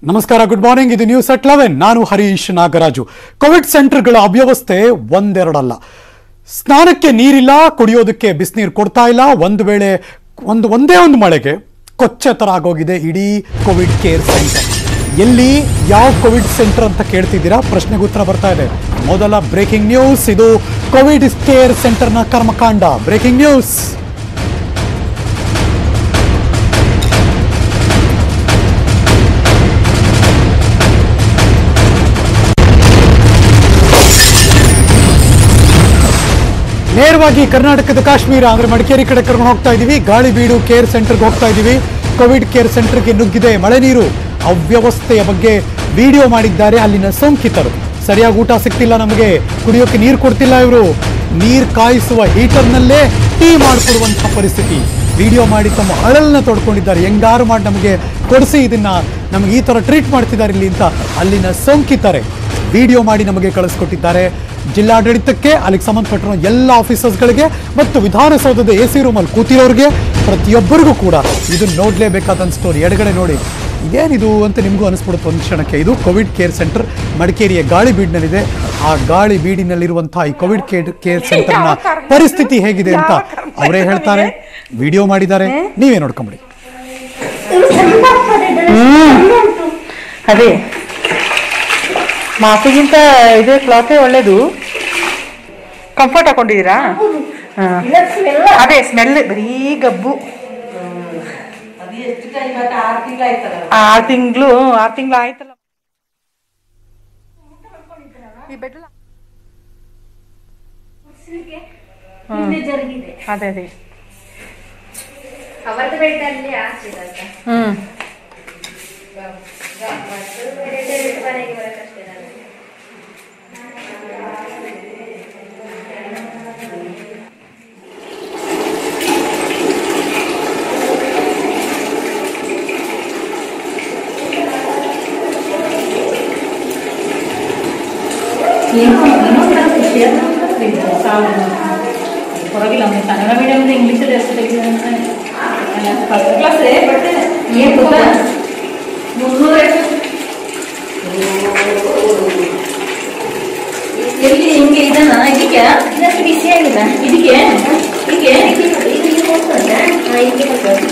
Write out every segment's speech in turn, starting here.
ನಮಸ್ಕಾರ good morning ಇದು news at eleven ನಾನು ಹರೀಶ್ ನಾಗರಾಜು ಕೋವಿಡ್ ಸೆಂಟರ್ಗಳ ಅವ್ಯವಸ್ಥೆ ಒಂದೆರಡಲ್ಲ ಸ್ನಾನಕ್ಕೆ ನೀರಿಲ್ಲ ಕುಡಿಯೋದಕ್ಕೆ ಬಿಸಿನೀರು ಕೊಡ್ತಾ ಇಲ್ಲ ಒಂದು ವೇಳೆ ಒಂದು ಒಂದೇ ಒಂದು ಮಳೆಗೆ ಕೊಚ್ಚೆ ಥರ ಆಗೋಗಿದೆ ಇಡೀ ಕೋವಿಡ್ ಕೇರ್ ಸೆಂಟರ್ ಎಲ್ಲಿ ಯಾವ ಕೋವಿಡ್ ಸೆಂಟರ್ ಅಂತ ಕೇಳ್ತಿದ್ದೀರಾ ಪ್ರಶ್ನೆಗೆ ಉತ್ತರ ಬರ್ತಾ ಇದೆ ಮೊದಲ ಬ್ರೇಕಿಂಗ್ ನ್ಯೂಸ್ ಇದು ಕೋವಿಡ್ ಕೇರ್ ಸೆಂಟರ್ನ ಕರ್ಮಕಾಂಡ ಬ್ರೇಕಿಂಗ್ ನ್ಯೂಸ್ ನೇರವಾಗಿ ಕರ್ನಾಟಕದ ಕಾಶ್ಮೀರ ಅಂದ್ರೆ ಮಡಿಕೇರಿ ಕಡೆ ಕರ್ಕೊಂಡು ಹೋಗ್ತಾ ಇದೀವಿ ಗಾಳಿಬೀಡು ಕೇರ್ ಸೆಂಟರ್ಗೆ ಹೋಗ್ತಾ ಇದೀವಿ ಕೋವಿಡ್ ಕೇರ್ ಸೆಂಟರ್ಗೆ ನುಗ್ಗಿದೆ ಮಳೆ ನೀರು ಅವ್ಯವಸ್ಥೆಯ ಬಗ್ಗೆ ವಿಡಿಯೋ ಮಾಡಿದ್ದಾರೆ ಅಲ್ಲಿನ ಸೋಂಕಿತರು ಸರಿಯಾಗಿ ಊಟ ಸಿಗ್ತಿಲ್ಲ ನಮಗೆ ಕುಡಿಯೋಕೆ ನೀರು ಕೊಡ್ತಿಲ್ಲ ಇವರು ನೀರು ಕಾಯಿಸುವ ಹೀಟರ್ನಲ್ಲೇ ಟೀ ಮಾಡಿಕೊಡುವಂತಹ ಪರಿಸ್ಥಿತಿ ವಿಡಿಯೋ ಮಾಡಿ ತಮ್ಮ ಅಳಲನ್ನ ತೊಡ್ಕೊಂಡಿದ್ದಾರೆ ಹೆಂಗಾರು ಮಾಡಿ ನಮಗೆ ಕೊಡಿಸಿ ಇದನ್ನ ನಮಗೆ ಈ ಥರ ಟ್ರೀಟ್ ಮಾಡ್ತಿದ್ದಾರೆ ಇಲ್ಲಿ ಅಂತ ಅಲ್ಲಿನ ಸೋಂಕಿತರೆ ವಿಡಿಯೋ ಮಾಡಿ ನಮಗೆ ಕಳಿಸ್ಕೊಟ್ಟಿದ್ದಾರೆ ಜಿಲ್ಲಾಡಳಿತಕ್ಕೆ ಅಲ್ಲಿಗೆ ಸಂಬಂಧಪಟ್ಟಿರೋ ಎಲ್ಲ ಆಫೀಸರ್ಸ್ಗಳಿಗೆ ಮತ್ತು ವಿಧಾನಸೌಧದ ಎ ಸಿ ರೂಮಲ್ಲಿ ಕೂತಿರೋರಿಗೆ ಪ್ರತಿಯೊಬ್ಬರಿಗೂ ಕೂಡ ಇದು ನೋಡಲೇಬೇಕಾದ ಸ್ಟೋರಿ ಎಡಗಡೆ ನೋಡಿ ಇದೇನಿದು ಅಂತ ನಿಮಗೂ ಅನಿಸ್ಬಿಡುತ್ತೆ ಒಂದು ಕ್ಷಣಕ್ಕೆ ಇದು ಕೋವಿಡ್ ಕೇರ್ ಸೆಂಟರ್ ಮಡಿಕೇರಿಯ ಗಾಳಿ ಬೀಡಿನಲ್ಲಿದೆ ಆ ಗಾಳಿ ಬೀಡಿನಲ್ಲಿರುವಂತಹ ಈ ಕೋವಿಡ್ ಕೇರ್ ಕೇರ್ ಸೆಂಟರ್ನ ಪರಿಸ್ಥಿತಿ ಹೇಗಿದೆ ಅಂತ ಅವರೇ ಹೇಳ್ತಾರೆ ವಿಡಿಯೋ ಮಾಡಿದ್ದಾರೆ ನೀವೇ ನೋಡ್ಕೊಂಬಿಡಿ ಅದೇ ಮಾಪಿಗಿಂತ ಇದೇ ಕ್ಲಾತೇ ಒಳ್ಳೇದು ಕಂಫರ್ಟ್ ಹಾಕೊಂಡಿದ್ದೀರಾ ಹಾ. ಅದೇ ಸ್ಮೆಲ್ ಬರೀ ಗಬ್ಬು ಆರು ತಿಂಗಳು ಆರು ತಿಂಗಳು ಆಯ್ತಲ್ಲ ಈ ಬೆಡ್ ಜರುಗಿದೆ ಅದೇ ಅದೇ ಅವರದ್ದು ಬೆಡ್ ಅಲ್ಲಿ ಹಾಕಿದಂತ ಹ್ಮ್ ಮನೆಗೆ ಬರಕಷ್ಟೇ ನಾನು ಹೊರಗಿಲ್ಲ ಅಂದ್ರೆ ಕನ್ನಡ ಮೀಡಿಯಂ ಇಂಗ್ಲೀಷಲ್ಲಿ ಎಷ್ಟು ತೆಗೆದಿದೆ ಅಂದ್ರೆ ಫಸ್ಟ್ ಕ್ಲಾಸ್ ಬಟ್ ಏನು ಗೊತ್ತಾ ಮುನ್ನೂರ ಎಲ್ಲಿ ಹಿಂಗೆ ಇದನ್ನ ಇದಕ್ಕೆ ಇದಕ್ಕೆ ಬಿಸಿ ಆಗಿಲ್ಲ ಇದಕ್ಕೆ ಇದಕ್ಕೆ ಇದಕ್ಕೆ ಹೋಗ್ತದೆ ಹಾ ಇದಕ್ಕೆ ಹೋಗ್ತದೆ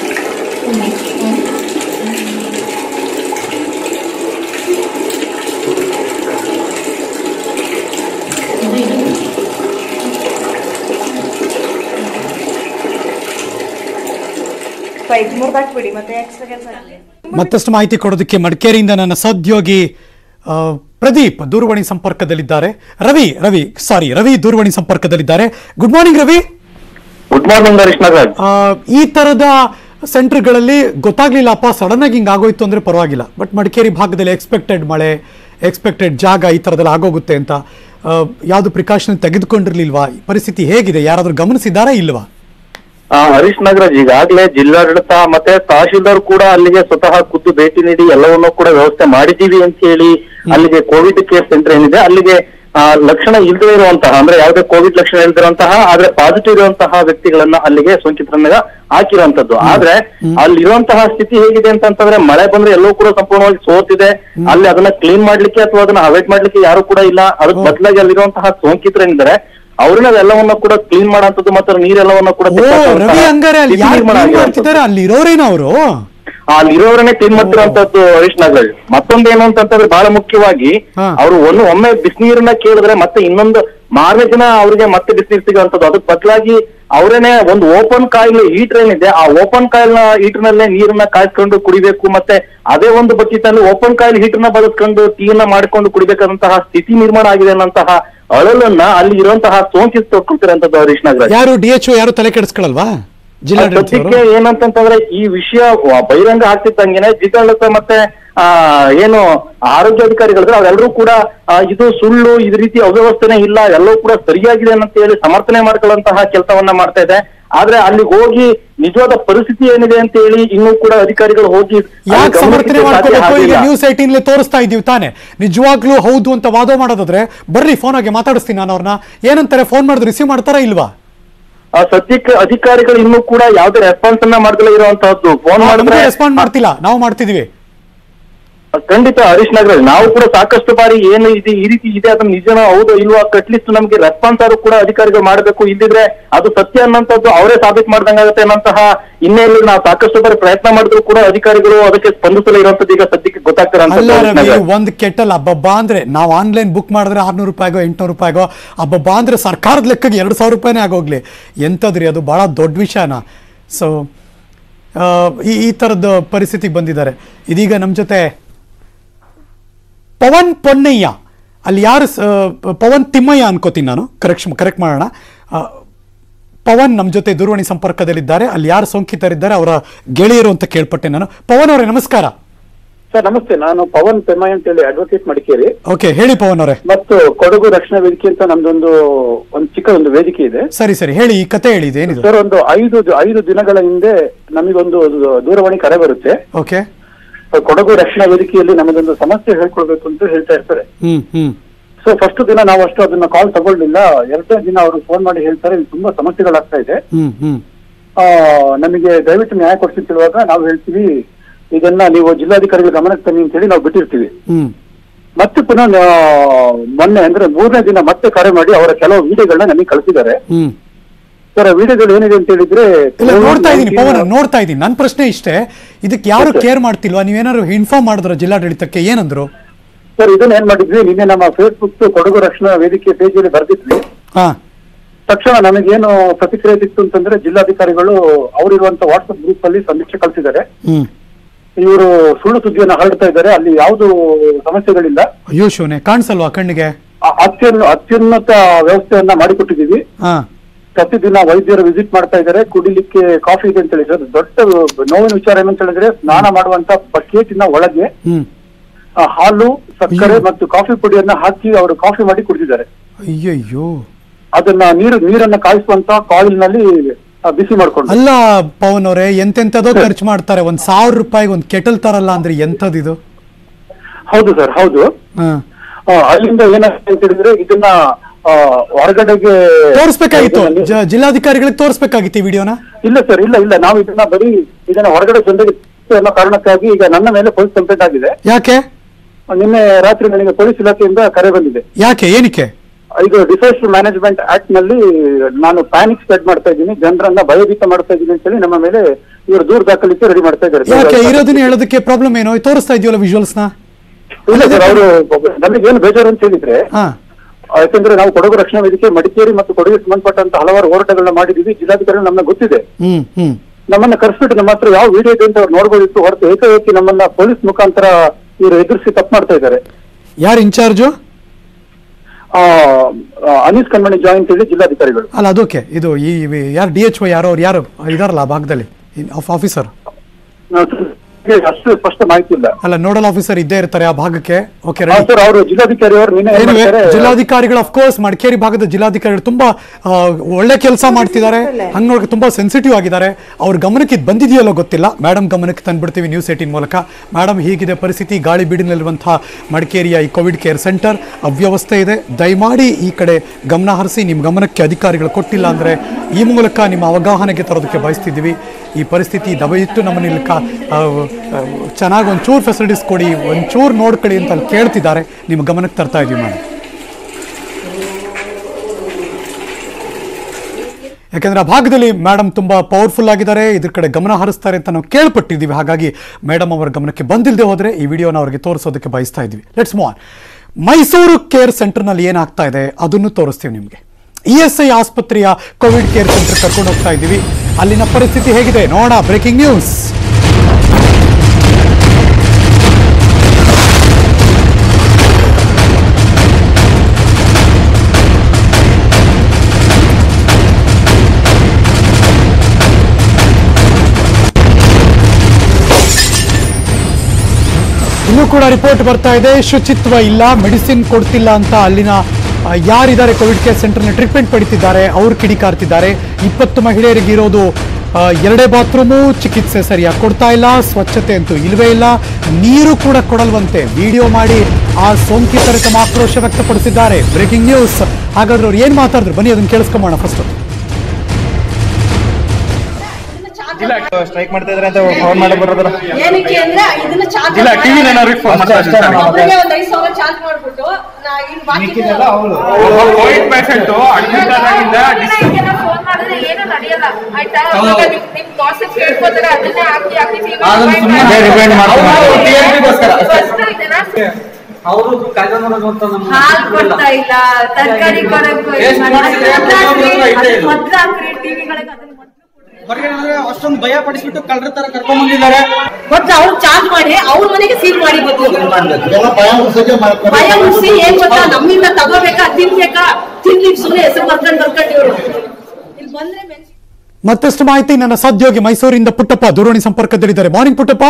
ಐದು ಮೂರು ಹಾಕ್ಬಿಡಿ ಮತ್ತೆ ಎಕ್ಸ್ಟ್ರಾ ಕೆಲಸ ಮತ್ತಷ್ಟು ಮಾಹಿತಿ ಕೊಡೋದಕ್ಕೆ ಮಡಿಕೇರಿಯಿಂದ ನನ್ನ ಸಹೋದ್ಯೋಗಿ ಆ, ಪ್ರದೀಪ್ ದೂರವಾಣಿ ಸಂಪರ್ಕದಲ್ಲಿದ್ದಾರೆ ರವಿ ರವಿ ಸಾರಿ ರವಿ ದೂರವಾಣಿ ಸಂಪರ್ಕದಲ್ಲಿದ್ದಾರೆ good morning Ravi good morning Harish Nagaraj ಆ, ಈ ತರದ ಸೆಂಟರ್ಗಳಲ್ಲಿ ಗೊತ್ತಾಗ್ಲಿಲ್ಲಪ್ಪ ಸಡನ್ ಆಗಿ ಹಿಂಗೆ ಆಗೋಯ್ತು ಅಂದ್ರೆ ಪರವಾಗಿಲ್ಲ ಬಟ್ ಮಡಿಕೇರಿ ಭಾಗದಲ್ಲಿ ಎಕ್ಸ್ಪೆಕ್ಟೆಡ್ ಮಳೆ ಎಕ್ಸ್ಪೆಕ್ಟೆಡ್ ಜಾಗ ಈ ಥರದಲ್ಲಿ ಆಗೋಗುತ್ತೆ ಅಂತ ಆ, ಯಾವ್ದು ಪ್ರಿಕಾಷನ್ ತೆಗೆದುಕೊಂಡಿರ್ಲಿಲ್ವಾ ಈ ಪರಿಸ್ಥಿತಿ ಹೇಗಿದೆ ಯಾರಾದ್ರೂ ಗಮನಿಸಿದ್ದಾರಾ ಇಲ್ವಾ ಆ, ಹರೀಶ್ ನಾಗರಾಜ್ ಈಗಾಗಲೇ ಜಿಲ್ಲಾಡಳಿತ ಮತ್ತೆ ತಹಶೀಲ್ದಾರ್ ಕೂಡ ಅಲ್ಲಿಗೆ ಸ್ವತಃ ಖುದ್ದು ಭೇಟಿ ನೀಡಿ ಎಲ್ಲವನ್ನೂ ಕೂಡ ವ್ಯವಸ್ಥೆ ಮಾಡಿದೀವಿ ಅಂತ ಹೇಳಿ ಅಲ್ಲಿಗೆ ಕೋವಿಡ್ ಕೇರ್ ಸೆಂಟರ್ ಏನಿದೆ ಅಲ್ಲಿಗೆ ಆ, ಲಕ್ಷಣ ಇಲ್ಲದೆ ಇರುವಂತಹ ಅಂದ್ರೆ ಯಾವುದೇ ಕೋವಿಡ್ ಲಕ್ಷಣ ಇಲ್ದಿರುವಂತಹ ಆದ್ರೆ ಪಾಸಿಟಿವ್ ಇರುವಂತಹ ವ್ಯಕ್ತಿಗಳನ್ನ ಅಲ್ಲಿಗೆ ಸೋಂಕಿತರನ್ನ ಹಾಕಿರುವಂತದ್ದು ಆದ್ರೆ ಅಲ್ಲಿರುವಂತಹ ಸ್ಥಿತಿ ಹೇಗಿದೆ ಅಂತಂತಂದ್ರೆ ಮಳೆ ಬಂದ್ರೆ ಎಲ್ಲವೂ ಕೂಡ ಸಂಪೂರ್ಣವಾಗಿ ಸೋತಿದೆ ಅಲ್ಲಿ ಅದನ್ನ ಕ್ಲೀನ್ ಮಾಡ್ಲಿಕ್ಕೆ ಅಥವಾ ಅದನ್ನ ಅವಾಯ್ಡ್ ಮಾಡ್ಲಿಕ್ಕೆ ಯಾರು ಕೂಡ ಇಲ್ಲ ಅದಕ್ಕೆ ಬದಲಾಗಿ ಅಲ್ಲಿರುವಂತಹ ಸೋಂಕಿತರೇನಿದ್ದಾರೆ ಅವ್ರನ್ನ ಎಲ್ಲವನ್ನ ಕೂಡ ಕ್ಲೀನ್ ಮಾಡಂತದ್ದು ಮತ್ತೆ ನೀರೆಲ್ಲವನ್ನ ಕೂಡ ಓ ತೆಗ್ದಾಕುವಂತಹ ರವಿ ಹಂಗಾರೆ ಅಲ್ಲಿ ಸ್ಥಿತಿ ಯಾರು ನಿರ್ಮಾಣ clean ಆಗಿರುವಂತದ್ದು. ಮಾಡ್ತಿದ್ದಾರೆ ಅಲ್ಲಿ ಇರೋರೇನ ಅವರು ಅಲ್ಲಿ ಇರೋರನ್ನೇ ಕ್ಲೀನ್ ಮಾಡ್ತಿರೋಂಥದ್ದು ಹರೀಶ್ ನಾಗರಾಜ್ ಮತ್ತೊಂದೇನು ಅಂತಂತಂದ್ರೆ ಬಹಳ ಮುಖ್ಯವಾಗಿ ಹಾ. ಅವರು ಒಂದು ಒಮ್ಮೆ ಬಿಸಿನೀರನ್ನ ಕೇಳಿದ್ರೆ ಮತ್ತೆ ಇನ್ನೊಂದು ಮಾರನೇ ದಿನ ಅವರಿಗೆ ಮತ್ತೆ ಬಿಸಿನೀರು ಸಿಗುವಂತದ್ದು ಅದಕ್ಕೆ ಬದಲಾಗಿ ಅವರೇನೆ ಒಂದು ಓಪನ್ ಕಾಯಿಲ್ ಹೀಟರ್ ಏನಿದೆ ಆ ಓಪನ್ ಕಾಯಿಲ್ ನ ಹೀಟರ್ ನಲ್ಲೇ ನೀರನ್ನ ಕಾಯ್ಕೊಂಡು ಕುಡಿಬೇಕು ಮತ್ತೆ ಅದೇ ಒಂದು ಬಕೆಟ್ ಅಲ್ಲಿ ಓಪನ್ ಕಾಯಿಲ್ ಹೀಟರ್ ನ ಬಳಸ್ಕೊಂಡು ಟೀಯನ್ನ ಮಾಡ್ಕೊಂಡು ಕುಡಿಬೇಕಾದಂತಹ ಸ್ಥಿತಿ ನಿರ್ಮಾಣ ಆಗಿದೆ ಅನ್ನಂತಹ ಅಳಲನ್ನ ಅಲ್ಲಿ ಇರುವಂತಹ ಸೋಂಕಿತ ತೊಡ್ಕೊಳ್ತಿರೋಂಥದ್ದು ಹರೀಶ್ ನಾಗರಾಜ್ ಯಾರು ಡಿ ಎಚ್ ಯಾರು ತಲೆ ಕೆಡಿಸ್ಕೊಳಲ್ವಾ ಜಿಲ್ಲಾಡಳಿತ ಸದ್ಯಕ್ಕೆ ಏನಂತಂತಂದ್ರೆ ಈ ವಿಷಯ ವ- ಬಹಿರಂಗ ಆಗ್ತಿದ್ದಂಗೆನೆ ಜಿಲ್ಲಾಡಳಿತ ಮತ್ತೆ ಆ ಏನು ಆರೋಗ್ಯ ಅಧಿಕಾರಿಗಳಿದ್ರೆ ಅವರೆಲ್ಲರೂ ಕೂಡ ಆ, ಇದು ಸುಳ್ಳು ಇದ್ ರೀತಿ ಅವ್ಯವಸ್ಥೆನೇ ಇಲ್ಲ ಎಲ್ಲವೂ ಕೂಡ ಸರಿಯಾಗಿದೆ ಅಂತ ಹೇಳಿ ಸಮರ್ಥನೆ ಮಾಡ್ಕೊಳ್ಳುವಂತಹ ಕೆಲಸವನ್ನ ಮಾಡ್ತಾ ಇದೆ ಆದ್ರೆ ಅಲ್ಲಿಗೆ ಹೋಗಿ ನಿಜವಾದ ಪರಿಸ್ಥಿತಿ ಏನಿದೆ ಅಂತ ಹೇಳಿ ಇನ್ನೂ ಕೂಡ ಅಧಿಕಾರಿಗಳು ಹೋಗಿ ಅಲ್ಲಿ ಯಾಕೆ ಸಮರ್ಥನೆ ಗಮನಿಸಲಿಕ್ಕೆ ಸಾಧ್ಯ ಮಾಡ್ಕೋಬೇಕು ಈಗ ಆಗಿಲ್ಲ. ನ್ಯೂಸ್ ಏಟೀನ್ ತೋರಿಸ್ತಾ ಇದೀವಿ ತಾನೆ ನಿಜವಾಗ್ಲೂ ಹೌದು ಅಂತ ವಾದ ಮಾಡೋದಾದ್ರೆ ಬರ್ರಿ ಫೋನ್ ಆಗಿ ಮಾತಾಡಿಸ್ತೀನಿ ನಾನು ಅವ್ರನ್ನ ಏನಂತಾರೆ ಫೋನ್ ಮಾಡಿದ್ರೆ ರಿಸೀವ್ ಮಾಡ್ತಾರಾ ಇಲ್ವಾ ಆ ಸದ್ಯಕ್ಕೆ ಅಧಿಕಾರಿಗಳು ಇನ್ನೂ ಕೂಡ ಯಾವುದೇ ರೆಸ್ಪಾನ್ಸ್ ಅನ್ನ ಮಾಡ್ದಲೇ ಇರುವಂತಹದ್ದು ಫೋನ್ ಮಾಡಿದ್ರೆ ರೆಸ್ಪಾಂಡ್ ಮಾಡ್ತಿಲ್ಲ ನಾವು ಮಾಡ್ತಿದೀವಿ ಖಂಡಿತ ಹರೀಶ್ ನಾಗರಾಜ್ ನಾವು ಕೂಡ ಸಾಕಷ್ಟು ಬಾರಿ ಏನು ಇದೆ ಈ ರೀತಿ ಇದೆ ಅದನ್ನ ನಿಜನೋ ಹೌದು ಇಲ್ವಾ ಅಟ್ಲೀಸ್ಟ್ ನಮ್ಗೆ ರೆಸ್ಪಾನ್ಸ್ ಆದ್ರೂ ಕೂಡ ಅಧಿಕಾರಿಗಳು ಮಾಡಬೇಕು ಇಲ್ದಿದ್ರೆ ಅದು ಸತ್ಯ ಅನ್ನೋಂಥದ್ದು ಅವರೇ ಸಾಬೀತು ಮಾಡ್ದಂಗಾಗುತ್ತೆ ಅನ್ನೋಂತಹ ಹಿನ್ನೆಲೆಯಲ್ಲಿ ನಾವು ಸಾಕಷ್ಟು ಬಾರಿ ಪ್ರಯತ್ನ ಮಾಡಿದ್ರು ಕೂಡ ಅಧಿಕಾರಿಗಳು ಅದಕ್ಕೆ ಸ್ಪಂದಿಸಲು ಇರುವಂತದ್ದು ಈಗ ಸದ್ಯಕ್ಕೆ ಅಲ್ಲ ರವಿ ಗೊತ್ತಾಗ್ತಿರೋ ಒಂದು ಕೆಟ್ಟಲ್ ಹಬ್ಬಬ್ಬ ಅಂದ್ರೆ ನಾವು ಆನ್ಲೈನ್ ಬುಕ್ ಮಾಡಿದ್ರೆ ಆರ್ನೂರು ರೂಪಾಯಿಗೋ ಎಂಟ್ನೂರು ರೂಪಾಯಿಗೋ ಹಬ್ಬಬ್ಬ ಅಂದ್ರೆ ಸರ್ಕಾರದ ಲೆಕ್ಕಗೆ ಎರಡು ಸಾವಿರ ರೂಪಾಯಿನೇ ಆಗೋಗ್ಲಿ ಎಂಥದ್ರಿ ಅದು ಭಾಳ ದೊಡ್ಡ ವಿಷಯನ ಸೊ ಈ ಈ ಥರದ ಪರಿಸ್ಥಿತಿಗೆ ಬಂದಿದ್ದಾರೆ ಇದೀಗ ನಮ್ಮ ಜೊತೆ ಪವನ್ ಪೊನ್ನಯ್ಯ ಅಲ್ಲಿ ಯಾರು ಸ- ಪವನ್ ತಿಮ್ಮಯ್ಯ ಅನ್ಕೋತೀನಿ ನಾನು ಕರೆಕ್ಷ್ ಕರೆಕ್ಟ್ ಮಾಡೋಣ ಆ, ಪವನ್ ನಮ್ಮ ಜೊತೆ ದೂರವಾಣಿ ಸಂಪರ್ಕದಲ್ಲಿದ್ದಾರೆ ಅಲ್ಲಿ ಯಾರು ಸೋಂಕಿತರಿದ್ದಾರೆ ಅವರ ಗೆಳೆಯರು ಅಂತ ಕೇಳ್ಪಟ್ಟೆ ನಾನು ಪವನ್ ಅವರೇ ನಮಸ್ಕಾರ ಸರ್ ನಮಸ್ತೆ ನಾನು ಪವನ್ ಪೆಮ್ಮಾಯಿ ಅಂತ ಹೇಳಿ ಅಡ್ವೊಕೇಟ್ ಮಡಿಕೇರಿ ಓಕೆ ಹೇಳಿ ಪವನ್ ಅವರೇ ಮತ್ತು ಕೊಡಗು ರಕ್ಷಣಾ ವೇದಿಕೆ ಅಂತ ನಮ್ದೊಂದು ಒಂದು ಚಿಕ್ಕ ಒಂದು ವೇದಿಕೆ ಇದೆ ಸರಿ ಸರಿ ಹೇಳಿ ಈ ಕತೆ ಹೇಳಿ ಇದೇನಿದು ಸರ್ ಒಂದು ಐದು ಐದು ದಿನಗಳ ಹಿಂದೆ ನಮಗೊಂದು ದೂರವಾಣಿ ಕರೆ ಬರುತ್ತೆ ಓಕೆ ಕೊಡಗು ರಕ್ಷಣಾ ವೇದಿಕೆಯಲ್ಲಿ ನಮಗೊಂದು ಸಮಸ್ಯೆ ಹೇಳ್ಕೊಳ್ಬೇಕು ಅಂತ ಹೇಳ್ತಾ ಇರ್ತಾರೆ ಹ್ಮ್ ಹ್ಮ್ ಸೊ ಫಸ್ಟ್ ದಿನ ನಾವು ಅಷ್ಟು ಅದನ್ನ ಕಾಲ್ ತಗೊಳ್ಳಿಲ್ಲ ಎರಡನೇ ದಿನ ಅವರು ಫೋನ್ ಮಾಡಿ ಹೇಳ್ತಾರೆ ಇಲ್ಲಿ ತುಂಬಾ ಸಮಸ್ಯೆಗಳಾಗ್ತಾ ಇದೆ ಹ್ಮ್ ಹ್ಮ್ ಆ, ನಮಗೆ ದಯವಿಟ್ಟು ನ್ಯಾಯ ಕೊಡ್ಸಿ ಅಂತ ಹೇಳುವಾಗ ನಾವು ಹೇಳ್ತೀವಿ ಇದನ್ನ ನೀವು ಜಿಲ್ಲಾಧಿಕಾರಿಗಳ ಗಮನಕ್ಕೆ ತನ್ನಿ ಅಂತ ಹೇಳಿ ನಾವು ಬಿಟ್ಟಿರ್ತೀವಿ ಹ್ಮ್ ಮತ್ತೆ ಪುನಃ ನಾ- ಮೊನ್ನೆ ಅಂದ್ರೆ ಮೂರನೇ ದಿನ ಮತ್ತೆ ಕರೆ ಮಾಡಿ ಅವರ ಕೆಲವು ವಿಡಿಯೋಗಳನ್ನ ನಮಗೆ ಕಳಿಸಿದ್ದಾರೆ ಹ್ಮ್ ಸರ್ ಆ ವಿಡಿಯೋಗಳು ಏನಿದೆ ಅಂತ ಹೇಳಿದ್ರೆ ಇಲ್ಲ ನೋಡ್ತಾ ಇದ್ದೀನಿ COVID-19 ಪವನ್ ನೋಡ್ತಾ ಇದ್ದೀನಿ ನನ್ನ ಪ್ರಶ್ನೆ ಇಷ್ಟೇ ಇದಕ್ಕೆ ಯಾರು Okay. ಕೇರ್ ಮಾಡ್ತಿಲ್ವಾ ನೀವೇನಾದ್ರು ಇನ್ಫಾರ್ಮ್ ಮಾಡಿದ್ರ ಜಿಲ್ಲಾಡಳಿತಕ್ಕೆ ಏನಂದ್ರು ಸರ್ ಇದನ್ನ ಏನ್ ಮಾಡಿದ್ವಿ ನಿನ್ನೆ ನಮ್ಮ ಫೇಸ್ಬುಕ್ ಕೊಡಗು ರಕ್ಷಣಾ ವೇದಿಕೆ ಪೇಜ್ ಅಲ್ಲಿ ಬರ್ದಿದ್ವಿ ಹಾ ತಕ್ಷಣ ನಮಗೇನು ಪ್ರತಿಕ್ರಿಯೆ ಸಿಕ್ತು ಅಂತಂದ್ರೆ ಜಿಲ್ಲಾಧಿಕಾರಿಗಳು ಅವರಿರುವಂತ ವಾಟ್ಸ್ಆಪ್ ಗ್ರೂಪ್ ಅಲ್ಲಿ ಸಮೀಕ್ಷೆ ಕಳಿಸಿದ್ದಾರೆ ಹ್ಮ್ ಇವರು ಸುಳ್ಳು ಸುದ್ದಿಯನ್ನು ಹರಡ್ತಾ ಇದ್ದಾರೆ ಅಲ್ಲಿ ಯಾವುದು ಸಮಸ್ಯೆಗಳಿಲ್ಲ ಅಯ್ಯೋ ಶಿವನೆ ಕಾಣಿಸಲ್ವಾ ಕಣ್ಣಿಗೆ ಆ ಅತ್ಯುನ್ನ ಅತ್ಯುನ್ನತ ವ್ಯವಸ್ಥೆಯನ್ನ ಮಾಡಿಕೊಟ್ಟಿದ್ದೀವಿ ಹಾ ಪ್ರತಿದಿನ ವೈದ್ಯರು ವಿಸಿಟ್ ಮಾಡ್ತಾ ಇದ್ದಾರೆ ಕುಡಿಲಿಕ್ಕೆ ಕಾಫಿ ಇದೆ ಅಂತ ಹೇಳಿ ಸರ್ ದೊಡ್ಡ ನೋವಿನ ವಿಚಾರ ಏನಂತ ಹೇಳಿದ್ರೆ ಸ್ನಾನ ಮಾಡುವಂತ ಬಕೆಟಿನ ಒಳಗೆ ಹ್ಮ್ ಆ, ಹಾಲು ಸಕ್ಕರೆ ಅಯ್ಯೋ. ಮತ್ತು ಕಾಫಿ ಪುಡಿಯನ್ನ ಹಾಕಿ ಅವರು ಕಾಫಿ ಮಾಡಿ ಕುಡಿದಿದ್ದಾರೆ ಅಯ್ಯಯ್ಯೋ ಅದನ್ನ ನೀರು ನೀರನ್ನ ಕಾಯಿಸುವಂತ ಕಾಯಿಲ್ ನಲ್ಲಿ ಆ, ಬಿಸಿ ಮಾಡ್ಕೊಂಡು ಅಲ್ಲ ಪವನ್ ಅವರೇ ಎಂತೆಂತದೋ ಖರ್ಚು ಮಾಡ್ತಾರೆ ಒಂದ್ ಸಾವಿರ ರೂಪಾಯಿಗೆ ಒಂದ್ ಕೆಟಲ್ ತರಲ್ಲ ಅಂದ್ರೆ ಎಂತದಿದು ಹೌದು ಸರ್ ಹೌದು ಹಾ ಆ, ಅಲ್ಲಿಂದ ಏನಾಗುತ್ತೆ ಅಂತ ಹೇಳಿದ್ರೆ ಇದನ್ನ ಆ, ಹೊರಗಡೆಗೆ ತೋರಿಸ್ಬೇಕಾಗಿತ್ತು ಇದನ್ನ- ಜ- ಜಿಲ್ಲಾಧಿಕಾರಿಗಳಿಗೆ ತೋರಿಸ್ಬೇಕಾಗಿತ್ತು ಈ ವಿಡಿಯೋನ ಇಲ್ಲ ಸರ್ ಇಲ್ಲ ಇಲ್ಲ ನಾವು ಇದನ್ನ ಬರೀ ಇದನ್ನ ಹೊರಗಡೆ ಜನರಿಗೆ ಅನ್ನೋ ಕಾರಣಕ್ಕಾಗಿ ಈಗ ನನ್ನ ಮೇಲೆ ಪೊಲೀಸ್ ಕಂಪ್ಲೇಂಟ್ ಆಗಿದೆ ಯಾಕೆ ನಿನ್ನೆ ರಾತ್ರಿ ನನಗೆ ಪೊಲೀಸ್ ಇಲಾಖೆಯಿಂದ ಕರೆ ಬಂದಿದೆ ಯಾಕೆ ಏನಕ್ಕೆ ಇದು ಡಿಸಾಸ್ಟರ್ ಮ್ಯಾನೇಜ್ಮೆಂಟ್ ಆಕ್ಟ್ ನಲ್ಲಿ ನಾನು ಪ್ಯಾನಿಕ್ ಸ್ಪ್ರೆಡ್ ಮಾಡ್ತಾ ಇದ್ದೀನಿ ಜನರನ್ನ ಭಯಭೀತ ಮಾಡ್ತಾ ಇದ್ದೀನಿ ಅಂತ ಹೇಳಿ ನಮ್ಮ ಮೇಲೆ ಇವರು ದೂರ ದಾಖಲಿಕ್ಕೆ ರೆಡಿ ಮಾಡ್ತಾ ಯಾಕೆ ಇದ್ದಾರೆ ಇರೋದನ್ನ ಹೇಳೋದಕ್ಕೆ ಪ್ರಾಬ್ಲಮ್ ಏನೋ ತೋರಿಸ್ತಾ ಇದೆಯಲ್ಲ ವಿಜುವಲ್ಸ್ ನ ಇಲ್ಲ ಸರ್ ಅವರು ನಮಗೇನು ಬೇಜಾರು ಅಂತ ಹೇಳಿದ್ರೆ ಹಾ ಯಾಕಂದ್ರೆ ನಾವು ಕೊಡಗು ರಕ್ಷಣಾ ವೇದಿಕೆ ಮಡಿಕೇರಿ ಮತ್ತು ಕೊಡಗಿಗೆ ಸಂಬಂಧಪಟ್ಟಂತ ಹಲವಾರು ಹೋರಾಟಗಳನ್ನ ಮಾಡಿದೀವಿ ಜಿಲ್ಲಾಧಿಕಾರಿ ನಮ್ಮನ್ನ ಗೊತ್ತಿದೆ ಹ್ಮ್ ಹ್ಮ್ ನಮ್ಮನ್ನ ಕರೆಸ್ಬಿಟ್ಟು ನಮ್ಮ ಹತ್ರ ಯಾವ ವಿಡಿಯೋ ಇದೆ ಅಂತ ಅವ್ರು ನೋಡ್ಬೋದಿತ್ತು ಹೊರತು ಏಕಾಏಕಿ ನಮ್ಮನ್ನ ಪೊಲೀಸ್ ಮುಖಾಂತರ ಇವರು ಎದುರಿಸಿ ತಪ್ಪು ಮಾಡ್ತಾ ಇದ್ದಾರೆ ಯಾರು ಇನ್ಚಾರ್ಜು ಆ, ಆ, ಅನೀಸ್ ಕಣ್ಮಣಿ ಜಾಯಿಂಟ್ ಹೇಳಿ ಜಿಲ್ಲಾಧಿಕಾರಿಗಳು ಅಲ್ಲ ಅದಕ್ಕೆ ಇದು ಈ ಈ- ಯಾರು ಡಿ ಎಚ್ ಒ ಯಾರೋ ಅವ್ರು ಯಾರು ಇದಾರಲ್ಲ ಆ ಭಾಗದಲ್ಲಿ ಆಫೀಸರ್ ನಾವು ಅಷ್ಟು ಸ್ಪಷ್ಟ ಮಾಹಿತಿ ಇಲ್ಲ ಅಲ್ಲ ನೋಡಲ್ ಆಫೀಸರ್ ಇದ್ದೇ ಇರ್ತಾರೆ ಆ ಭಾಗಕ್ಕೆ ಓಕೆ ಆ, ಸರ್ ಅವರು ಜಿಲ್ಲಾಧಿಕಾರಿ ಅವರು ನಿನ್ನೆ ಏನ್ Anyway, ಮಾಡ್ತಾರೆ? ಜಿಲ್ಲಾಧಿಕಾರಿಗಳು ಅಫ್ಕೋರ್ಸ್ ಮಡಿಕೇರಿ ಭಾಗದ ಜಿಲ್ಲಾಧಿಕಾರಿಗಳು ತುಂಬಾ ಆ, ಒಳ್ಳೆ ಕೆಲಸ ಮಾಡ್ತಿದ್ದಾರೆ ಹಂಗ್ ನೋಡಕ್ಕೆ ತುಂಬಾ ಸೆನ್ಸಿಟಿವ್ ಆಗಿದ್ದಾರೆ ಅವ್ರ ಗಮನಕ್ಕೆ ಇದು ಬಂದಿದೆಯಲ್ಲೋ ಗೊತ್ತಿಲ್ಲ ಮೇಡಮ್ ಗಮನಕ್ಕೆ ತಂದ್ಬಿಡ್ತೀವಿ ನ್ಯೂಸ್ ಏಟಿನ್ ಮೂಲಕ ಮೇಡಮ್ ಹೀಗಿದೆ ಪರಿಸ್ಥಿತಿ ಗಾಳಿ ಬೀಡಿನಲ್ಲಿರುವಂತಹ ಮಡಿಕೇರಿಯ ಈ ಕೋವಿಡ್ ಕೇರ್ ಸೆಂಟರ್ ಅವ್ಯವಸ್ಥೆ ಇದೆ ದಯಮಾಡಿ ಈ ಕಡೆ ಗಮನ ಹರಿಸಿ ನಿಮ್ಮ ಗಮನಕ್ಕೆ ಅಧಿಕಾರಿಗಳು ಕೊಟ್ಟಿಲ್ಲ ಅಂದ್ರೆ ಈ ಮೂಲಕ ನಿಮ್ಮ ಅವಗಾಹನೆಗೆ ತರೋದಕ್ಕೆ ಬಯಸ್ತಿದ್ದೀವಿ ಈ ಪರಿಸ್ಥಿತಿ ದಯವಿಟ್ಟು ನಮ್ಮನ್ನ ಇಲ್ಲಿ ಕಾ ಚೆನ್ನಾಗಿ ಒಂಚೂರು ಫೆಸಿಲಿಟೀಸ್ ಕೊಡಿ ಒಂಚೂರು ನೋಡ್ಕೊಳ್ಳಿ ಅಂತ ಅಲ್ಲಿ ಕೇಳ್ತಿದ್ದಾರೆ ನಿಮ್ಮ ಗಮನಕ್ಕೆ ತರ್ತಾ ಇದೀವಿ ಮೇಡಮ್ ಯಾಕಂದ್ರೆ ಆ ಭಾಗದಲ್ಲಿ ಮೇಡಮ್ ತುಂಬಾ ಪವರ್ಫುಲ್ ಆಗಿದ್ದಾರೆ ಇದ್ರ ಕಡೆ ಗಮನ ಹರಿಸ್ತಾರೆ ಅಂತ ನಾವು ಕೇಳ್ಪಟ್ಟಿದ್ದೀವಿ ಹಾಗಾಗಿ ಮೇಡಮ್ ಅವರ ಗಮನಕ್ಕೆ ಬಂದಿಲ್ಲದೆ ಹೋದ್ರೆ ಈ ವಿಡಿಯೋನ ಅವರಿಗೆ ತೋರಿಸೋದಕ್ಕೆ ಬಯಸ್ತಾ ಇದ್ವಿ ಲೆಟ್ಸ್ ಮೂವ್ ಮೈಸೂರು ಕೇರ್ ಸೆಂಟರ್ನಲ್ಲಿ ಏನಾಗ್ತಾ ಇದೆ ಅದನ್ನು ತೋರಿಸ್ತೀವಿ ನಿಮಗೆ ಇ ಎಸ್ ಐ ಆಸ್ಪತ್ರೆಯ ಕೋವಿಡ್ ಕೇರ್ ಸೆಂಟರ್ ಕರ್ಕೊಂಡು ಹೋಗ್ತಾ ಇದ್ದೀವಿ ಅಲ್ಲಿನ ಪರಿಸ್ಥಿತಿ ಹೇಗಿದೆ ನೋಡೋಣ ಬ್ರೇಕಿಂಗ್ ನ್ಯೂಸ್ ಇನ್ನೂ ಕೂಡ ರಿಪೋರ್ಟ್ ಬರ್ತಾ ಇದೆ ಶುಚಿತ್ವ ಇಲ್ಲ ಮೆಡಿಸಿನ್ ಕೊಡ್ತಿಲ್ಲ ಅಂತ ಅಲ್ಲಿನ ಆ, ಯಾರಿದ್ದಾರೆ ಕೋವಿಡ್ ಕೇರ್ ಸೆಂಟರ್ನ ಟ್ರೀಟ್ಮೆಂಟ್ ಪಡಿತಿದ್ದಾರೆ ಅವ್ರು ಕಿಡಿಕಾರ್ತಿದ್ದಾರೆ ಇಪ್ಪತ್ತು ಮಹಿಳೆಯರಿಗೆ ಇರೋದು ಆ, ಎರಡೇ ಬಾತ್ರೂಮು ಚಿಕಿತ್ಸೆ ಸರಿಯಾಗಿ ಕೊಡ್ತಾ ಇಲ್ಲ ಸ್ವಚ್ಛತೆ ಅಂತೂ ಇಲ್ವೇ ಇಲ್ಲ ನೀರು ಕೂಡ ಕೊಡಲ್ವಂತೆ ವಿಡಿಯೋ ಮಾಡಿ ಆ ಸೋಂಕಿತರು ತಮ್ಮ ಆಕ್ರೋಶ ವ್ಯಕ್ತಪಡಿಸಿದ್ದಾರೆ ಬ್ರೇಕಿಂಗ್ ನ್ಯೂಸ್ ಹಾಗಾದ್ರೆ ಅವ್ರು ಏನ್ ಮಾತಾಡಿದ್ರು ಬನ್ನಿ ಅದನ್ನ ಕೇಳಿಸ್ಕೊಂಬೋಣ ಫಸ್ಟ್ ಸ್ಟ್ರೈಕ್ ಮಾಡ್ತಾ ಇದ್ರೆ ಅಂತ ಫೋನ್ ಮಾಡಿ ಬರೋದ್ರ ಏನಕ್ಕೆ ಅಂದ್ರೆ ಇದನ್ನ ಚಾರ್ಜ್ ಇಲ್ಲ ಟಿವಿ ಏನಾದ್ರು ಫೋನ್ ಮಾಡ್ತಾ ಇದ್ದಾರೆ ಒಬ್ಬರಿಗೆ ಒಂದ್ ಐದ್ ಸಾವಿರ ಚಾರ್ಜ್ ಮಾಡ್ಬಿಟ್ಟು ನಾ ಇನ್ ಬಾಕಿ ಕೋವಿಡ್ ಪೇಷಂಟ್ ಅಡ್ಮಿಟ್ ಆದಾಗಿಂದ ಫೋನ್ ಮಾಡಿದ್ರೆ ಏನು ನಡೆಯಲ್ಲ ಆಯ್ತಾ ಅವಾಗ ನಿಮ್ ನಿಮ್ ಕಾನ್ಸೆಪ್ಟ್ ಹೇಳ್ಕೊತಾರೆ ಅದನ್ನೇ ಹಾಕಿ ಹಾಕಿ ಫಸ್ಟ್ ಇದನ್ನ ಅವರು ಕಾಯ್ದೆ ಮಾಡೋದು ಅಂತ ನಮ್ಮ ಹಾಲ್ ಕೊಡ್ತಾ ಇಲ್ಲ ತರಕಾರಿ ಕೊಡಕ್ಕೂ Taste ನೋಡಿದ್ರೆ ಇದೇ ಇಲ್ಲ. ಮೊದ್ಲು ಹಾಕ್ರಿ ಟಿವಿಗಳಿಗೆ ಅದನ್ನ ಹೊರಗಡೆ ಹೋದ್ರೆ ಅಷ್ಟೊಂದು ಭಯ ಪಡಿಸ್ಬಿಟ್ಟು ಕಳ್ಳರ ತರ ಕರ್ಕೊಂಡ್ ಬಂದಿದ್ದಾರೆ ಮತ್ತೆ ಅವ್ರು ಚಾರ್ಜ್ ಮಾಡಿ ಅವ್ರ ಮನೆಗೆ ಸೀಲ್ ಮಾಡಿ ಗೊತ್ತು ಭಯ ಮುಗಿಸಿ ಏನ್ ಗೊತ್ತಾ ನಮ್ಮಿಂದ ತಗೋಬೇಕಾ ತಿನ್ಬೇಕಾ ತಿನ್ಲಿ ಸುಮ್ಮನೆ ಹೆಸರು ಬರ್ಕೊಂಡ್ ಬರ್ಕೊಂಡು ಇವ್ರು ಇಲ್ಲಿ ಬಂದ್ರೆ ಮೆಣಸಿನ ಮತ್ತಷ್ಟು ಮಾಹಿತಿ ನನ್ನ ಸಹೋದ್ಯೋಗಿ ಮೈಸೂರಿಂದ ಪುಟ್ಟಪ್ಪ ದೂರವಾಣಿ ಸಂಪರ್ಕದಲ್ಲಿದ್ದಾರೆ ಮಾರ್ನಿಂಗ್ ಪುಟ್ಟಪ್ಪ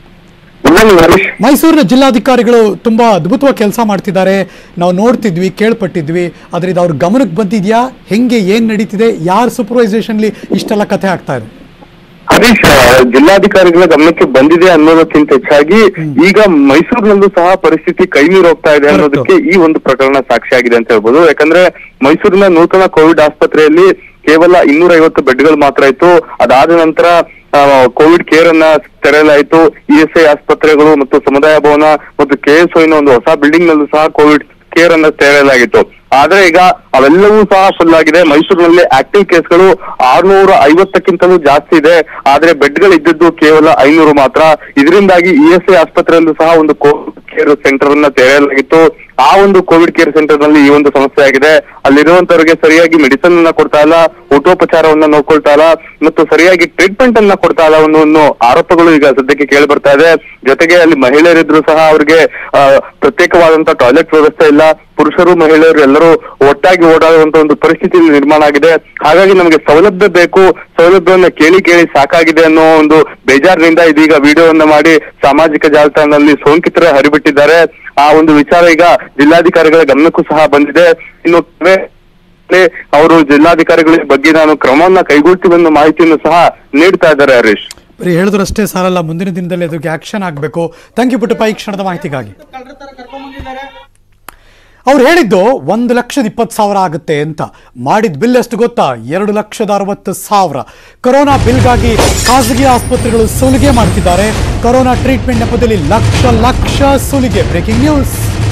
ಮೈಸೂರಿನ ಜಿಲ್ಲಾಧಿಕಾರಿಗಳು ತುಂಬಾ ಅದ್ಭುತವಾಗಿ ಕೆಲಸ ಮಾಡ್ತಿದ್ದಾರೆ ನಾವು ನೋಡ್ತಿದ್ವಿ ಕೇಳ್ಪಟ್ಟಿದ್ವಿ ಆದ್ರೆ ಇದು ಅವ್ರ ಗಮನಕ್ಕೆ ಬಂದಿದ್ಯಾ ಹೆಂಗೆ ಏನ್ ನಡೀತಿದೆ ಯಾರ ಸೂಪರ್ವೈಸೇಷನ್ಲಿ ಇಷ್ಟೆಲ್ಲ ಕಥೆ ಆಗ್ತಾ ಇದೆ ಹರೀಶ್ ಆ, ಜಿಲ್ಲಾಧಿಕಾರಿಗಳ ಗಮನಕ್ಕೆ ಬಂದಿದೆ ಅನ್ನೋದಕ್ಕಿಂತ ಹೆಚ್ಚಾಗಿ ಈಗ ಮೈಸೂರಿನಲ್ಲೂ ಸಹ ಪರಿಸ್ಥಿತಿ ಕೈ ಮೀರಿ ಹೋಗ್ತಾ ಇದೆ ಅನ್ನೋದಕ್ಕೆ ಈ ಒಂದು ಪ್ರಕರಣ ಸಾಕ್ಷಿಯಾಗಿದೆ ಅಂತ ಹೇಳ್ಬೋದು ಯಾಕಂದ್ರೆ ಮೈಸೂರಿನ ನೂತನ ಕೋವಿಡ್ ಆಸ್ಪತ್ರೆಯಲ್ಲಿ ಕೇವಲ ಇನ್ನೂರ ಐವತ್ತು ಬೆಡ್ಗಳು ಮಾತ್ರ ಇತ್ತು ಅದಾದ ನಂತರ ಆ, ಕೋವಿಡ್ ಕೇರ್ ಅನ್ನ ತೆರೆಯಲಾಯಿತು ಇ ಎಸ್ ಐ ಆಸ್ಪತ್ರೆಗಳು ಮತ್ತು ಸಮುದಾಯ ಭವನ ಮತ್ತು ಕೆ ಎಸ್ ಒಂದು ಹೊಸ ಬಿಲ್ಡಿಂಗ್ ನಲ್ಲೂ ಸಹ ಕೋವಿಡ್ ಕೇರ್ ಅನ್ನ ತೆರೆಯಲಾಗಿತ್ತು ಆದ್ರೆ ಈಗ ಅವೆಲ್ಲವೂ ಸಹ ಫುಲ್ ಆಗಿದೆ ಮೈಸೂರಿನಲ್ಲಿ ಆಕ್ಟಿವ್ ಕೇಸ್ಗಳು ಆರ್ನೂರ ಐವತ್ತಕ್ಕಿಂತಲೂ ಜಾಸ್ತಿ ಇದೆ ಆದ್ರೆ ಬೆಡ್ಗಳು ಇದ್ದದ್ದು ಕೇವಲ ಐನೂರು ಮಾತ್ರ ಇದರಿಂದಾಗಿ ಇ ಎಸ್ ಐ ಆಸ್ಪತ್ರೆಯಲ್ಲೂ ಸಹ ಒಂದು ಕೋವಿಡ್ ಕೇರ್ ಸೆಂಟರ್ ಅನ್ನ ತೆರೆಯಲಾಗಿತ್ತು ಆ ಒಂದು ಕೋವಿಡ್ ಕೇರ್ ಸೆಂಟರ್ ನಲ್ಲಿ ಈ ಒಂದು ಸಮಸ್ಯೆ ಆಗಿದೆ ಅಲ್ಲಿರುವಂತವರಿಗೆ ಸರಿಯಾಗಿ ಮೆಡಿಸಿನ್ ಅನ್ನ ಕೊಡ್ತಾ ಇಲ್ಲ ಊಟೋಪಚಾರವನ್ನ ನೋಡ್ಕೊಳ್ತಾ ಇಲ್ಲ ಮತ್ತು ಸರಿಯಾಗಿ ಟ್ರೀಟ್ಮೆಂಟ್ ಅನ್ನ ಕೊಡ್ತಾ ಇಲ್ಲ ಅನ್ನೋ ಒಂದು ಆರೋಪಗಳು ಈಗ ಸದ್ಯಕ್ಕೆ ಕೇಳಿ ಬರ್ತಾ ಇದೆ ಜೊತೆಗೆ ಅಲ್ಲಿ ಮಹಿಳೆಯರಿದ್ರು ಸಹ ಅವರಿಗೆ ಆ, ಪ್ರತ್ಯೇಕವಾದಂತ ಟಾಯ್ಲೆಟ್ ವ್ಯವಸ್ಥೆ ಇಲ್ಲ ಪುರುಷರು ಮಹಿಳೆಯರು ಎಲ್ಲರೂ ಒಟ್ಟಾಗಿ ಓಡಾಡುವಂತ ಒಂದು ಪರಿಸ್ಥಿತಿ ನಿರ್ಮಾಣ ಆಗಿದೆ ಹಾಗಾಗಿ ನಮಗೆ ಸೌಲಭ್ಯ ಬೇಕು ಸೌಲಭ್ಯವನ್ನ ಕೇಳಿ ಕೇಳಿ ಸಾಕಾಗಿದೆ ಅನ್ನೋ ಒಂದು ಬೇಜಾರಿನಿಂದ ಇದೀಗ ವಿಡಿಯೋವನ್ನ ಮಾಡಿ ಸಾಮಾಜಿಕ ಜಾಲತಾಣದಲ್ಲಿ ಸೋಂಕಿತರ ಹರಿಬಿಟ್ಟಿದ್ದಾರೆ ಆ ಒಂದು ವಿಚಾರ ಈಗ ಜಿಲ್ಲಾಧಿಕಾರಿಗಳ ಗಮನಕ್ಕೂ ಸಹ ಬಂದಿದೆ ಇನ್ನು ಕೆಲವೇ ಅವರು ಜಿಲ್ಲಾಧಿಕಾರಿಗಳ ಬಗ್ಗೆ ನಾನು ಕ್ರಮವನ್ನ ಕೈಗೊಳ್ತೀವಿ ಅನ್ನೋ ಮಾಹಿತಿಯನ್ನು ಸಹ ನೀಡ್ತಾ ಇದ್ದಾರೆ ಹರೀಶ್ ಬರೀ ಹೇಳಿದ್ರಷ್ಟೇ ಸಾಲಲ್ಲ ಮುಂದಿನ ದಿನದಲ್ಲಿ ಅದಕ್ಕೆ ಆಕ್ಷನ್ ಆಗಬೇಕು ಥ್ಯಾಂಕ್ ಯು ಪುಟ್ಟಪ್ಪ ಈ ಕ್ಷಣದ ಮಾಹಿತಿಗಾಗಿ ಕಳ್ಳರ ತರ ಕರ್ಕೊಂಡ್ ಬಂದಿದ್ದಾರೆ ಅವ್ರು ಹೇಳಿದ್ದು ಒಂದು ಲಕ್ಷದ ಇಪ್ಪತ್ತು ಸಾವಿರ ಆಗುತ್ತೆ ಅಂತ ಮಾಡಿದ ಬಿಲ್ ಎಷ್ಟು ಗೊತ್ತಾ ಎರಡು ಲಕ್ಷದ ಅರವತ್ತು ಸಾವಿರ ಕೊರೋನಾ ಬಿಲ್ಗಾಗಿ ಖಾಸಗಿ ಆಸ್ಪತ್ರೆಗಳು ಸುಲಿಗೆ ಮಾಡ್ತಿದ್ದಾರೆ ಕೊರೋನಾ ಟ್ರೀಟ್ಮೆಂಟ್ ನೆಪದಲ್ಲಿ ಲಕ್ಷ ಲಕ್ಷ ಸುಲಿಗೆ ಬ್ರೇಕಿಂಗ್ ನ್ಯೂಸ್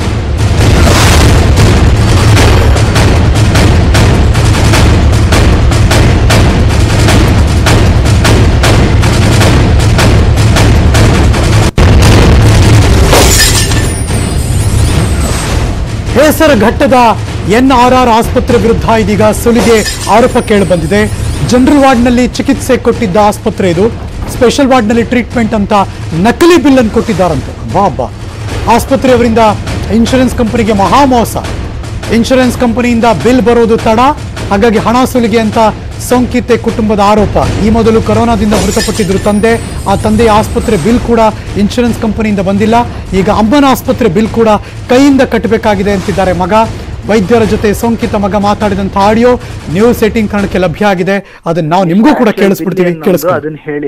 ಹೆಸರುಘಟ್ಟದ ಎನ್ ಆರ್ ಆರ್ ಆಸ್ಪತ್ರೆ ವಿರುದ್ಧ ಇದೀಗ ಸುಲಿಗೆ ಆರೋಪ ಕೇಳಿ ಬಂದಿದೆ ಜನರಲ್ ವಾರ್ಡ್ನಲ್ಲಿ ಚಿಕಿತ್ಸೆ ಕೊಟ್ಟಿದ್ದ ಆಸ್ಪತ್ರೆ ಇದು ಸ್ಪೆಷಲ್ ವಾರ್ಡ್ನಲ್ಲಿ ಟ್ರೀಟ್ಮೆಂಟ್ ಅಂತ ನಕಲಿ ಬಿಲ್ ಅನ್ನು ಕೊಟ್ಟಿದ್ದಾರಂತೆ ಬಾ ಬಾ ಆಸ್ಪತ್ರೆಯವರಿಂದ ಇನ್ಶೂರೆನ್ಸ್ ಕಂಪನಿಗೆ ಮಹಾ ಮೋಸ ಇನ್ಶೂರೆನ್ಸ್ ಕಂಪನಿಯಿಂದ ಬಿಲ್ ಬರೋದು ತಡ ಹಾಗಾಗಿ ಹಣ ಸುಲಿಗೆ ಅಂತ ಸೋಂಕಿತೆ ಕುಟುಂಬದ ಆರೋಪ ಈ ಮೊದಲು ಕೊರೋನಾದಿಂದ ಮೃತಪಟ್ಟಿದ್ರು ತಂದೆ ಆ ತಂದೆಯ ಆಸ್ಪತ್ರೆ ಬಿಲ್ ಕೂಡ ಇನ್ಶೂರೆನ್ಸ್ ಕಂಪನಿಯಿಂದ ಬಂದಿಲ್ಲ ಈಗ ಅಮ್ಮನ ಆಸ್ಪತ್ರೆ ಬಿಲ್ ಕೂಡ ಕೈಯಿಂದ ಕಟ್ಟಬೇಕಾಗಿದೆ ಅಂತಿದ್ದಾರೆ ಮಗ ವೈದ್ಯರ ಜೊತೆ ಸೋಂಕಿತ ಮಗ ಮಾತಾಡಿದಂಥ ಆಡಿಯೋ ನ್ಯೂಸ್ ಏಟಿಂಗ್ ಕನ್ನಡಕ್ಕೆ ಲಭ್ಯ ಆಗಿದೆ ಅದನ್ನ ನಾವು ನಿಮಗೂ ಕೂಡ ಕೇಳಿಸ್ಬಿಡ್ತೀವಿ ಕೇಳಿಸ್ಕೊಳ್ಳಿ ಅದನ್ನ ಹೇಳಿ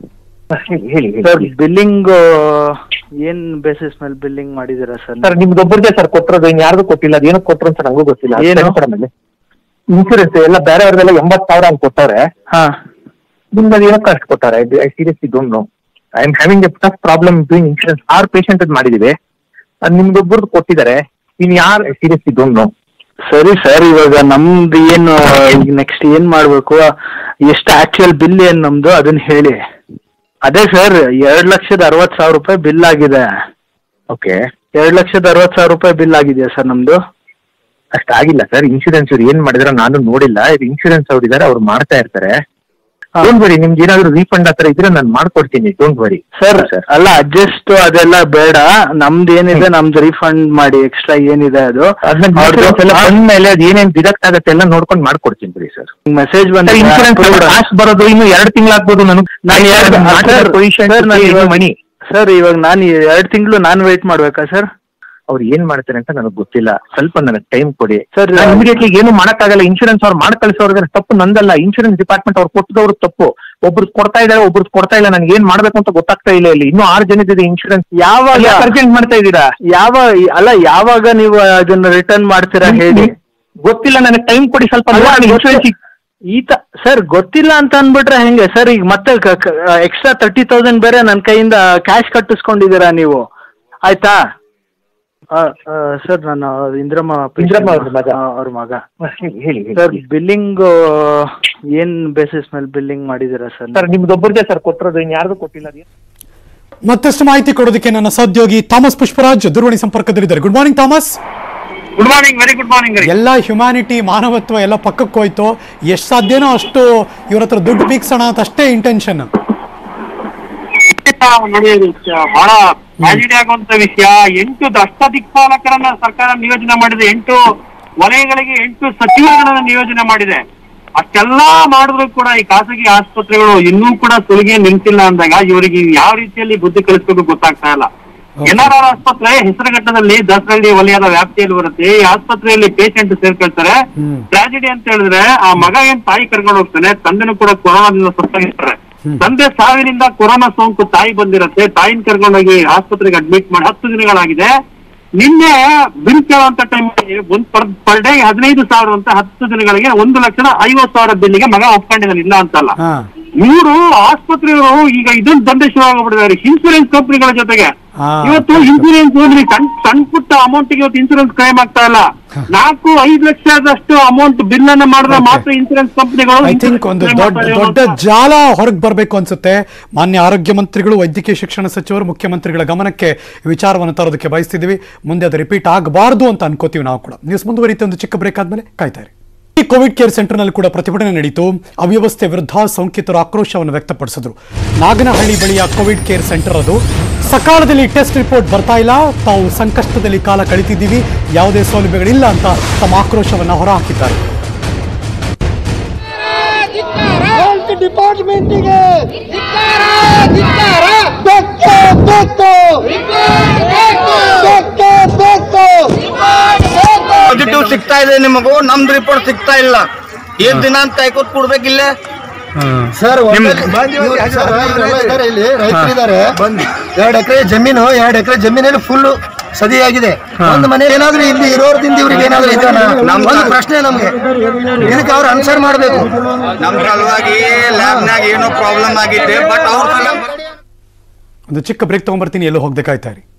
ಹೇಳಿ ಸರ್ ಬಿಲ್ಲಿಂಗ್ ಏನ್ ಬೇಸಿಸ್ ಮೇಲೆ ಬಿಲ್ಲಿಂಗ್ ಮಾಡಿದೀರಾ ಸರ್ ಸರ್ ನಿಮ್ದೊಬ್ಬರಿಗೆ ಸರ್ ಕೊಟ್ಟಿರೋದು ಇನ್ ಯಾರಿಗೂ ಕೊಟ್ಟಿಲ್ಲ ಅದೇನೋ ಕೊಟ್ಟರು ಅಂತ ನಂಗೂ ಗೊತ್ತಿಲ್ಲ ಏನು? ಇನ್ಶೂರೆನ್ಸ್ ಎಲ್ಲ ಬೇರೆಯವ್ರಿಗೆಲ್ಲ ಎಂಬತ್ ಸಾವಿರ ಅಂತ ಕೊಟ್ಟವ್ರೆ ಹಾ ನಿಮ್ಗೆ ಏನಕ್ಕೆ ಅಷ್ಟು ಕೊಟ್ಟಾರೆ I seriously don't know I am having a tough problem doing insurance or patient ಅದ್ ಮಾಡಿದೀವಿ ಅದ್ ನಿಮ್ದೊಬ್ಬರದ್ದು ಕೊಟ್ಟಿದ್ದಾರೆ ಇನ್ ಯಾರು ಐ ಸೀರಿಯಸ್ಲಿ ಡೋಂಟ್ ನೋ ಸರಿ ಸರ್ ಇವಾಗ ನಮ್ದು ಏನು ಈಗ ನೆಕ್ಸ್ಟ್ ಏನ್ ಮಾಡ್ಬೇಕು ಎಷ್ಟು ಆಕ್ಚುಯಲ್ ಬಿಲ್ ಏನ್ ನಮ್ದು ಅದನ್ನ ಹೇಳಿ ಅದೇ ಸರ್ ಎರಡ್ ಲಕ್ಷದ ಅರವತ್ ಸಾವಿರ ರೂಪಾಯಿ ಬಿಲ್ ಆಗಿದೆ ಓಕೆ ಎರಡ್ ಲಕ್ಷದ ಅರವತ್ ಸಾವಿರ ರೂಪಾಯಿ ಬಿಲ್ ಆಗಿದೆಯಾ ಸರ್ ನಮ್ದು ಅಷ್ಟಾಗಿಲ್ಲ ಸರ್ ಇನ್ಶೂರೆನ್ಸ್ ಅವ್ರು ಏನ್ ಮಾಡಿದಾರೆ ನಾನು ನೋಡಿಲ್ಲ ಇದು ಇನ್ಶೂರೆನ್ಸ್ ಅವ್ರು ಇದಾರೆ ಅವ್ರು ಮಾಡ್ತಾ ಇರ್ತಾರೆ ಹಾ. ಡೋಂಟ್ ವರಿ ನಿಮ್ಗೆ ಏನಾದ್ರು ರೀಫಂಡ್ ಆತರ ಇದ್ರೆ ನಾನು ಮಾಡ್ಕೊಡ್ತೀನಿ ಡೋಂಟ್ ವರಿ ಸರ್ ಅಲ್ಲ ಅಡ್ಜಸ್ಟ್ ಅದೆಲ್ಲ ಬೇಡ ನಮ್ದು ಏನಿದೆ ನಮ್ದು ರೀಫಂಡ್ ಮಾಡಿ ಎಕ್ಸ್ಟ್ರಾ ಏನಿದೆ ಅದು ಬಂದ್ಮೇಲೆ ಅದ್ ಏನೇನ್ ಡಿಡಕ್ಟ್ ಆಗುತ್ತೆ ಎಲ್ಲ ನೋಡ್ಕೊಂಡು ಮಾಡ್ಕೊಡ್ತೀನಿ ಬಿಡಿ ಸರ್ ಮೆಸೇಜ್ ಬಂದ ಇನ್ಶೂರೆನ್ಸ್ ಕಾಸ್ಟ್ ಬರೋದು ಇನ್ನು ಎರಡು ತಿಂಗಳಾಗ್ಬೋದು ನನಗೆ ನಾನು ಎರಡು ಪೊಸಿಷನ್ ಮನಿ ಸರ್ ಇವಾಗ ನಾನು ಎರಡು ತಿಂಗಳು ನಾನು ವೇಟ್ ಮಾಡ್ಬೇಕಾ ಸರ್ ಅವ್ರು ಏನ್ ಮಾಡ್ತಾರೆ ಅಂತ ನನಗೆ ಗೊತ್ತಿಲ್ಲ ಸ್ವಲ್ಪ ನನಗೆ ಟೈಮ್ ಕೊಡಿ Sir, ಇಮಿಡಿಯೇಟ್ಲಿ ಏನು ಮಾಡಕ್ಕಾಗಲ್ಲ ಇನ್ಶೂರೆನ್ಸ್ ಅವ್ರು ಮಾಡಿ ಕಳಿಸೋರ್ಗೆ ತಪ್ಪು ನಂದಲ್ಲ ಇನ್ಶೂರೆನ್ಸ್ ಡಿಪಾರ್ಟ್ಮೆಂಟ್ ಅವ್ರು ಕೊಟ್ಟದವ್ರು ತಪ್ಪು ಒಬ್ರು ಕೊಡ್ತಾ ಇದಾರೆ ಒಬ್ರು ಕೊಡ್ತಾ ಇಲ್ಲ ನನಗೆ ಏನ್ ಮಾಡ್ಬೇಕು ಅಂತ ಗೊತ್ತಾಗ್ತಾ ಇಲ್ಲ ಇಲ್ಲಿ ಇನ್ನೂ ಆರು ಜನದಿದೆ ಇನ್ಶೂರೆನ್ಸ್ ಯಾವಾಗ ಅರ್ಜೆಂಟ್ ಮಾಡ್ತಾ ಇದ್ದೀರಾ ಯಾವ ಅಲ್ಲ ಯಾವಾಗ ನೀವು ಅದನ್ನ ರಿಟರ್ನ್ ಮಾಡ್ತೀರಾ ಹೇಳಿ ಗೊತ್ತಿಲ್ಲ ನನಗೆ ಟೈಮ್ ಕೊಡಿ ಸ್ವಲ್ಪ ಅಲ್ಲ, ಇನ್ಶೂರೆನ್ಸ್ ಈ ತ ಸರ್ ಗೊತ್ತಿಲ್ಲ ಅಂತ ಅಂದ್ಬಿಟ್ರೆ ಹೆಂಗೆ ಸರ್ ಈಗ ಮತ್ತೆ ಎಕ್ಸ್ಟ್ರಾ ತರ್ಟಿ ತೌಸಂಡ್ ಬೇರೆ ನನ್ನ ಕೈಯಿಂದ ಕ್ಯಾಶ್ ಕಟ್ಟಿಸ್ಕೊಂಡಿದ್ದೀರಾ ನೀವು ಆಯ್ತಾ ಸರ್ ನಾನು ಇಂದ್ರಮ್ಮ ಇಂದ್ರಮ್ಮ ಅವ್ರ ಮಗ. ಆ, ಅವ್ರ ಮಗ ಹೇಳಿ ಸರ್ ಬಿಲ್ಲಿಂಗ್ ಏನ್ ಬೇಸಿಸ್ ಮೇಲೆ ಬಿಲ್ಲಿಂಗ್ ಮಾಡಿದ್ದೀರಾ ಸರ್ ಸರ್ ನಿಮ್ದೊಬ್ಬರದೇ ಸರ್ ಕೊಟ್ಟಿರೋದು ಇನ್ ಯಾರ್ದು ಕೊಟ್ಟಿಲ್ಲ ಅದು. ಮತ್ತಷ್ಟು ಮಾಹಿತಿ ಕೊಡೋದಕ್ಕೆ ನನ್ನ ಸಹೋದ್ಯೋಗಿ ಥಾಮಸ್ ಪುಷ್ಪರಾಜ್ ದೂರವಾಣಿ ಸಂಪರ್ಕದಲ್ಲಿದ್ದಾರೆ good morning Thomas good morning very good morning ಎಲ್ಲ ಹ್ಯುಮ್ಯಾನಿಟಿ ಮಾನವತ್ವ ಎಲ್ಲ ಪಕ್ಕಕ್ಕೆ ಹೋಯ್ತು ಎಷ್ಟು ಸಾಧ್ಯನೋ ಅಷ್ಟು ಇವ್ರ ಹತ್ರ ದುಡ್ಡು ಬೀಗ್ಸೋಣ ಅಂತ ಅಷ್ಟೇ ಇಂಟೆನ್ಷನ್ ನೋಡಿ ಬಹಳ ಟ್ರಾಜಿಡಿ ಆಗುವಂತ ವಿಷಯ ಎಂಟು ದಷ್ಟ ದಿಕ್ಪಾಲಕರನ್ನ ಸರ್ಕಾರ ನಿಯೋಜನೆ ಮಾಡಿದೆ ಎಂಟು ವಲಯಗಳಿಗೆ ಎಂಟು ಸಚಿವರುಗಳನ್ನ ನಿಯೋಜನೆ ಮಾಡಿದೆ ಅಷ್ಟೆಲ್ಲಾ ಮಾಡಿದ್ರು ಕೂಡ ಈ ಖಾಸಗಿ ಆಸ್ಪತ್ರೆಗಳು ಇನ್ನೂ ಕೂಡ ಸುಲಿಗೆ ನಿಂತಿಲ್ಲ ಅಂದಾಗ ಇವರಿಗೆ ಯಾವ ರೀತಿಯಲ್ಲಿ ಬುದ್ಧಿ ಕಲಿಸ್ಬೇಕು ಗೊತ್ತಾಗ್ತಾ ಇಲ್ಲ ಎನ್ ಆರ್ ಆರ್ ಆಸ್ಪತ್ರೆ ಹೆಸರುಘಟ್ಟದಲ್ಲಿ ದಸರಳ್ಳಿ ವಲಯದ ವ್ಯಾಪ್ತಿಯಲ್ಲಿ ಬರುತ್ತೆ ಈ ಆಸ್ಪತ್ರೆಯಲ್ಲಿ ಪೇಷಂಟ್ ಸೇರ್ಕೊಳ್ತಾರೆ ಟ್ರಾಜಿಡಿ ಅಂತ ಹೇಳಿದ್ರೆ ಆ ಮಗ ಏನ್ ತಾಯಿ ಕರ್ಕೊಂಡು ಹೋಗ್ತಾನೆ ತಂದೆನೂ ಕೂಡ ಕೊರೋನಾದಿಂದ ಸತ್ತಾಗಿರ್ತಾರೆ ತಂದೆ ಸಾವಿನಿಂದ ಕೊರೋನಾ ಸೋಂಕು ತಾಯಿ ಬಂದಿರತ್ತೆ ತಾಯಿನ ಕರ್ಕೊಂಡೋಗಿ ಆಸ್ಪತ್ರೆಗೆ ಅಡ್ಮಿಟ್ ಮಾಡಿ ಹತ್ತು ದಿನಗಳಾಗಿದೆ ನಿನ್ನೆ ಬಿಲ್ ಕೇಳುವಂತ ಟೈಮ್ ಒಂದ್ ಪರ್ ಪರ್ ಡೇ ಹದಿನೈದು ಸಾವಿರ ಅಂತ ಹತ್ತು ದಿನಗಳಿಗೆ ಒಂದು ಲಕ್ಷದ ಐವತ್ತು ಸಾವಿರ ಬಿಲ್ಲಿಗೆ ಮಗ ಒಪ್ಕೊಂಡಿದ್ದಾನೆ ಇಲ್ಲ ಅಂತಲ್ಲ ಇವರು ಆಸ್ಪತ್ರೆಯವರು ಈಗ ಇದೊಂದು ದಂಧೆ ಶುರು ಆಗ್ಬಿಟ್ಟಿದ್ದಾರೆ ಇನ್ಸೂರೆನ್ಸ್ ಕಂಪನಿಗಳ ಜೊತೆಗೆ ಹಾ. ಇವತ್ತು ಇನ್ಸೂರೆನ್ಸ್ ಹೋಗ್ಲಿ ಸಣ್ಣ ಸಣ್ಣ ಪುಟ್ಟ ಅಮೌಂಟ್ ಗೆ ಇವತ್ತು ಇನ್ಸೂರೆನ್ಸ್ ಕ್ಲೈಮ್ ಆಗ್ತಾ ಇಲ್ಲ ನಾಲ್ಕು ಐದು ಲಕ್ಷದಷ್ಟು ಅಮೌಂಟ್ ಬಿಲ್ ಅನ್ನ ಮಾಡಿದ್ರೆ ಮಾತ್ರ ಇನ್ಸೂರೆನ್ಸ್ ಕಂಪನಿಗಳು ಐ ಥಿಂಕ್ ಒಂದು ದೊಡ್ಡ ದೊಡ್ಡ ಜಾಲ ಹೊರಗೆ ಬರಬೇಕು ಅನ್ಸುತ್ತೆ ಮಾನ್ಯ ಆರೋಗ್ಯ ಮಂತ್ರಿಗಳು ವೈದ್ಯಕೀಯ ಶಿಕ್ಷಣ ಸಚಿವರು ಮುಖ್ಯಮಂತ್ರಿಗಳ ಗಮನಕ್ಕೆ ಈ ವಿಚಾರವನ್ನು ತರೋದಕ್ಕೆ ಬಯಸ್ತಿದ್ದೀವಿ ಮುಂದೆ ಅದು ರಿಪೀಟ್ ಆಗಬಾರ್ದು ಅಂತ ಅನ್ಕೋತೀವಿ ನಾವು ಕೂಡ ನ್ಯೂಸ್ ಮುಂದುವರಿಯುತ್ತೆ ಒಂದು ಚಿಕ್ಕ ಬ್ರೇಕ್ ಆದ್ಮೇಲೆ ಕಾಯ್ತಾ ಇರಿ ಈ ಕೋವಿಡ್ ಕೇರ್ ಸೆಂಟರ್ನಲ್ಲಿ ಕೂಡ ಪ್ರತಿಭಟನೆ ನಡೀತು ಅವ್ಯವಸ್ಥೆ ವಿರುದ್ಧ ಸೋಂಕಿತರು ಆಕ್ರೋಶವನ್ನು ವ್ಯಕ್ತಪಡಿಸಿದ್ರು ನಾಗನಹಳ್ಳಿ ಬಳಿಯ ಕೋವಿಡ್ ಕೇರ್ ಸೆಂಟರ್ ಅದು ಸಕಾಲದಲ್ಲಿ ಟೆಸ್ಟ್ ರಿಪೋರ್ಟ್ ಬರ್ತಾ ಇಲ್ಲ ತಾವು ಸಂಕಷ್ಟದಲ್ಲಿ ಕಾಲ ಕಳಿತಿದ್ದೀವಿ ಯಾವುದೇ ಸೌಲಭ್ಯಗಳಿಲ್ಲ ಅಂತ ತಮ್ಮ ಆಕ್ರೋಶವನ್ನು ಹೊರಹಾಕಿದ್ದಾರೆ ಹೆಲ್ತ್ ಡಿಪಾರ್ಟ್ಮೆಂಟಿಗೆ ಬೆಕ್ಕೆ ಬೇಕು ಬೆಕ್ಕೆ ಬೇಕು ಪಾಸಿಟಿವ್ ಸಿಗ್ತಾ ಇದೆ ನಿಮಗೂ ನಮ್ದು ರಿಪೋರ್ಟ್ ಸಿಗ್ತಾ ಇಲ್ಲ ಏನ್ ದಿನ ಅಂತ ಕಾಯ್ಕೋತ್ ಕೊಡ್ಬೇಕಿಲ್ಲ ಸರ್ ಇದ್ದಾರೆ ಇಲ್ಲಿ ರೈತರಿದ್ದಾರೆ ಎರಡು ಎಕರೆ ಜಮೀನು ಎರಡು ಎಕರೆ ಜಮೀನಲ್ಲಿ ಫುಲ್ ಸದಿಯಾಗಿದೆ ಒಂದು ಮನೆ ಏನಾದ್ರೂ ಇಲ್ಲಿ ಇರೋದ್ರಿಂದ ಇವ್ರಿಗೆ ಏನಾದ್ರೂ ಇದೆಯಾ ಒಂದು ಪ್ರಶ್ನೆ ನಮ್ಗೆ ಇದಕ್ಕೆ ಅವ್ರು ಆನ್ಸರ್ ಮಾಡ್ಬೇಕು ನಮ್ ಸಲುವಾಗಿ ಲ್ಯಾಬ್ನಾಗ ಏನೋ ಪ್ರಾಬ್ಲಮ್ ಆಗಿತ್ತೆ ಬಟ್ ಅವ್ರ ಒಂದು ಚಿಕ್ಕ ಬ್ರೇಕ್ ತಗೊಂಡ್ಬರ್ತೀನಿ ಎಲ್ಲೂ ಹೋಗದೆ ಕಾಯ್ತಾ ಇರಿ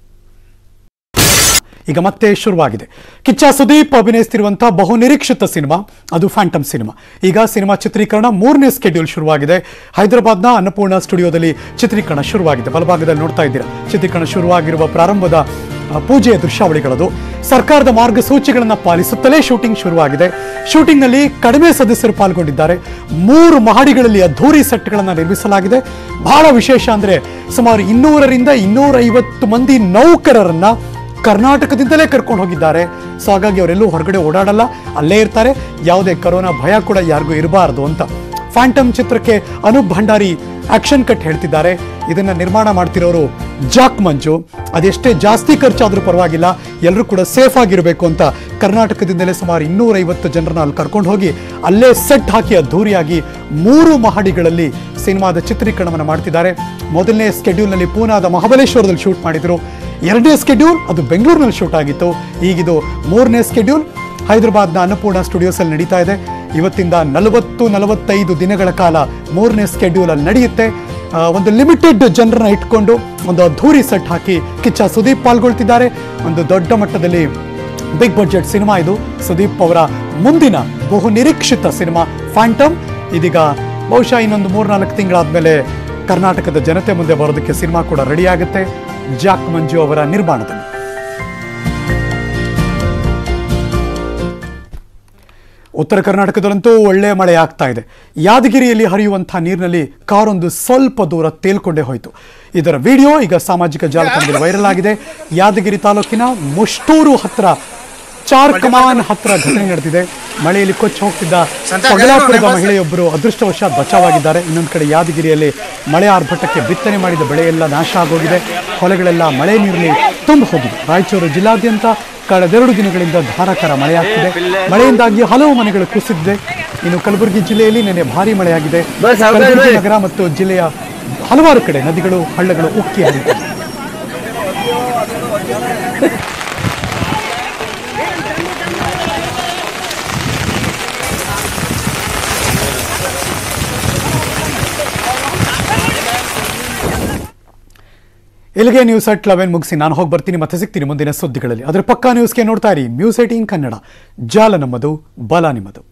ಈಗ ಮತ್ತೆ ಶುರುವಾಗಿದೆ ಕಿಚ್ಚ ಸುದೀಪ್ ಅಭಿನಯಿಸ್ತಿರುವಂತಹ ಬಹು ನಿರೀಕ್ಷಿತ ಸಿನಿಮಾ ಅದು ಫ್ಯಾಂಟಮ್ ಸಿನಿಮಾ ಈಗ ಸಿನಿಮಾ ಚಿತ್ರೀಕರಣ ಮೂರನೇ ಸ್ಕೆಡ್ಯೂಲ್ ಶುರುವಾಗಿದೆ ಹೈದರಾಬಾದ್ನ ಅನ್ನಪೂರ್ಣ ಸ್ಟುಡಿಯೋದಲ್ಲಿ ಚಿತ್ರೀಕರಣ ಶುರುವಾಗಿದೆ ಬಲಭಾಗದಲ್ಲಿ ನೋಡ್ತಾ ಇದ್ದೀರಾ ಚಿತ್ರೀಕರಣ ಶುರುವಾಗಿರುವ ಪ್ರಾರಂಭದ ಆ, ಪೂಜೆಯ ದೃಶ್ಯಾವಳಿಗಳದು ಸರ್ಕಾರದ ಮಾರ್ಗಸೂಚಿಗಳನ್ನು ಪಾಲಿಸುತ್ತಲೇ ಶೂಟಿಂಗ್ ಶುರುವಾಗಿದೆ ಶೂಟಿಂಗ್ನಲ್ಲಿ ಕಡಿಮೆ ಸದಸ್ಯರು ಪಾಲ್ಗೊಂಡಿದ್ದಾರೆ ಮೂರು ಮಹಡಿಗಳಲ್ಲಿ ಅದ್ಧೂರಿ ಸೆಟ್ಗಳನ್ನು ನಿರ್ಮಿಸಲಾಗಿದೆ ಬಹಳ ವಿಶೇಷ ಅಂದರೆ ಸುಮಾರು ಇನ್ನೂರರಿಂದ ಇನ್ನೂರೈವತ್ತು ಮಂದಿ ನೌಕರರನ್ನ ಕರ್ನಾಟಕದಿಂದಲೇ ಕರ್ಕೊಂಡು ಹೋಗಿದ್ದಾರೆ ಸೊ ಹಾಗಾಗಿ ಅವರೆಲ್ಲೂ ಹೊರಗಡೆ ಓಡಾಡಲ್ಲ ಅಲ್ಲೇ ಇರ್ತಾರೆ ಯಾವುದೇ ಕರೋನಾ ಭಯ ಕೂಡ ಯಾರಿಗೂ ಇರಬಾರ್ದು ಅಂತ ಫ್ಯಾಂಟಮ್ ಚಿತ್ರಕ್ಕೆ ಅನೂಪ್ ಭಂಡಾರಿ ಆಕ್ಷನ್ ಕಟ್ ಹೇಳ್ತಿದ್ದಾರೆ ಇದನ್ನ ನಿರ್ಮಾಣ ಮಾಡ್ತಿರೋರು ಜಾಕ್ ಮಂಜು ಅದೆಷ್ಟೇ ಜಾಸ್ತಿ ಖರ್ಚಾದ್ರೂ ಪರವಾಗಿಲ್ಲ ಎಲ್ಲರೂ ಕೂಡ ಸೇಫ್ ಆಗಿರಬೇಕು ಅಂತ ಕರ್ನಾಟಕದಿಂದಲೇ ಸುಮಾರು ಇನ್ನೂರೈವತ್ತು ಜನರನ್ನ ಅಲ್ಲಿ ಕರ್ಕೊಂಡು ಹೋಗಿ ಅಲ್ಲೇ ಸೆಟ್ ಹಾಕಿ ಅದ್ಧೂರಿಯಾಗಿ ಮೂರು ಮಹಡಿಗಳಲ್ಲಿ ಸಿನಿಮಾದ ಚಿತ್ರೀಕರಣವನ್ನು ಮಾಡ್ತಿದ್ದಾರೆ ಮೊದಲನೇ ಸ್ಕೆಡ್ಯೂಲ್ನಲ್ಲಿ ಪೂನಾದ ಮಹಾಬಲೇಶ್ವರದಲ್ಲಿ ಶೂಟ್ ಮಾಡಿದ್ರು ಎರಡನೇ ಸ್ಕೆಡ್ಯೂಲ್ ಅದು ಬೆಂಗಳೂರಿನಲ್ಲಿ ಶೂಟ್ ಆಗಿತ್ತು ಈಗಿದು ಮೂರನೇ ಸ್ಕೆಡ್ಯೂಲ್ ಹೈದರಾಬಾದ್ನ ಅನ್ನಪೂರ್ಣ ಸ್ಟುಡಿಯೋಸಲ್ಲಿ ನಡೀತಾ ಇದೆ ಇವತ್ತಿಂದ ನಲವತ್ತು ನಲವತ್ತೈದು ದಿನಗಳ ಕಾಲ ಮೂರನೇ ಸ್ಕೆಡ್ಯೂಲ್ ಅಲ್ಲಿ ನಡೆಯುತ್ತೆ ಆ, ಒಂದು ಲಿಮಿಟೆಡ್ ಜನರನ್ನ ಇಟ್ಕೊಂಡು ಒಂದು ಅದ್ಧೂರಿ ಸೆಟ್ ಹಾಕಿ ಕಿಚ್ಚ ಸುದೀಪ್ ಪಾಲ್ಗೊಳ್ತಿದ್ದಾರೆ ಒಂದು ದೊಡ್ಡ ಮಟ್ಟದಲ್ಲಿ ಬಿಗ್ ಬಡ್ಜೆಟ್ ಸಿನಿಮಾ ಇದು ಸುದೀಪ್ ಅವರ ಮುಂದಿನ ಬಹು ನಿರೀಕ್ಷಿತ ಸಿನಿಮಾ ಫ್ಯಾಂಟಮ್ ಇದೀಗ ಬಹುಶಃ ಇನ್ನೊಂದು ಮೂರ್ನಾಲ್ಕು ತಿಂಗಳಾದ್ಮೇಲೆ ಕರ್ನಾಟಕದ ಜನತೆ ಮುಂದೆ ಬರೋದಕ್ಕೆ ಸಿನಿಮಾ ಕೂಡ ರೆಡಿ ಆಗುತ್ತೆ ಜಾಕ್ ಮಂಜು ಅವರ ನಿರ್ಮಾಣದಲ್ಲಿ ಉತ್ತರ ಕರ್ನಾಟಕದಲ್ಲಂತೂ ಒಳ್ಳೆ ಮಳೆ ಆಗ್ತಾ ಇದೆ ಯಾದಗಿರಿಯಲ್ಲಿ ಹರಿಯುವಂತಹ ನೀರಿನಲ್ಲಿ ಕಾರೊಂದು ಸ್ವಲ್ಪ ದೂರ ತೇಲ್ಕೊಂಡೇ ಹೋಯಿತು ಇದರ ವಿಡಿಯೋ ಈಗ ಸಾಮಾಜಿಕ ಜಾಲತಾಣದಲ್ಲಿ ವೈರಲ್ ಆಗಿದೆ ಯಾದಗಿರಿ ತಾಲೂಕಿನ ಮುಷ್ಟೂರು ಹತ್ರ ಚಾರ್ ಕಮಾನ್ ಹತ್ರ ಘಟನೆ ನಡೆದಿದೆ ಮಳೆಯಲ್ಲಿ ಕೊಚ್ಚಿ ಹೋಗ್ತಿದ್ದ ಪಗಲಾಪುರದ ಮಹಿಳೆಯೊಬ್ಬರು ಅದೃಷ್ಟವಶಾತ್ ಬಚಾವಾಗಿದ್ದಾರೆ ಇನ್ನೊಂದು ಕಡೆ ಯಾದಗಿರಿಯಲ್ಲಿ ಮಳೆ ಆರ್ಭಟಕ್ಕೆ ಬಿತ್ತನೆ ಮಾಡಿದ ಬೆಳೆಯೆಲ್ಲ ನಾಶ ಆಗೋಗಿದೆ ಹೊಲಗಳೆಲ್ಲ ಮಳೆ ನೀರಿನಲ್ಲಿ ತುಂಬ ಹೋಗಿದೆ ರಾಯಚೂರು ಜಿಲ್ಲಾದ್ಯಂತ ಕಳೆದೆರಡು ದಿನಗಳಿಂದ ಧಾರಾಕಾರ ಮಳೆಯಾಗ್ತಿದೆ ಮಳೆಯಿಂದಾಗಿ ಹಲವು ಮನೆಗಳು ಕುಸಿದಿದೆ ಇನ್ನು ಕಲಬುರಗಿ ಜಿಲ್ಲೆಯಲ್ಲಿ ನಿನ್ನೆ ಭಾರಿ ಮಳೆಯಾಗಿದೆ ಕಲಬುರಗಿ ನಗರ ಮತ್ತು ಜಿಲ್ಲೆಯ ಹಲವಾರು ಕಡೆ ನದಿಗಳು ಹಳ್ಳಗಳು ಉಕ್ಕಿ ಹರಿಯುತ್ತಿವೆ ಇಲ್ಲಿಗೆ ನ್ಯೂಸ್ ಅಟ್ ಲೆವೆನ್ ಮುಗಿಸಿ ನಾನು ಹೋಗಿ ಬರ್ತೀನಿ ಮತ್ತೆ ಸಿಗ್ತೀನಿ ಮುಂದಿನ ಸುದ್ದಿಗಳಲ್ಲಿ ಅದ್ರ ಪಕ್ಕಾ ನ್ಯೂಸ್ಗೆ ನೋಡ್ತಾ ಇರಿ ನ್ಯೂಸ್ ಏಟೀನ್ ಕನ್ನಡ ಜಾಲ ನಮ್ಮದು ಬಲ ನಿಮ್ಮದು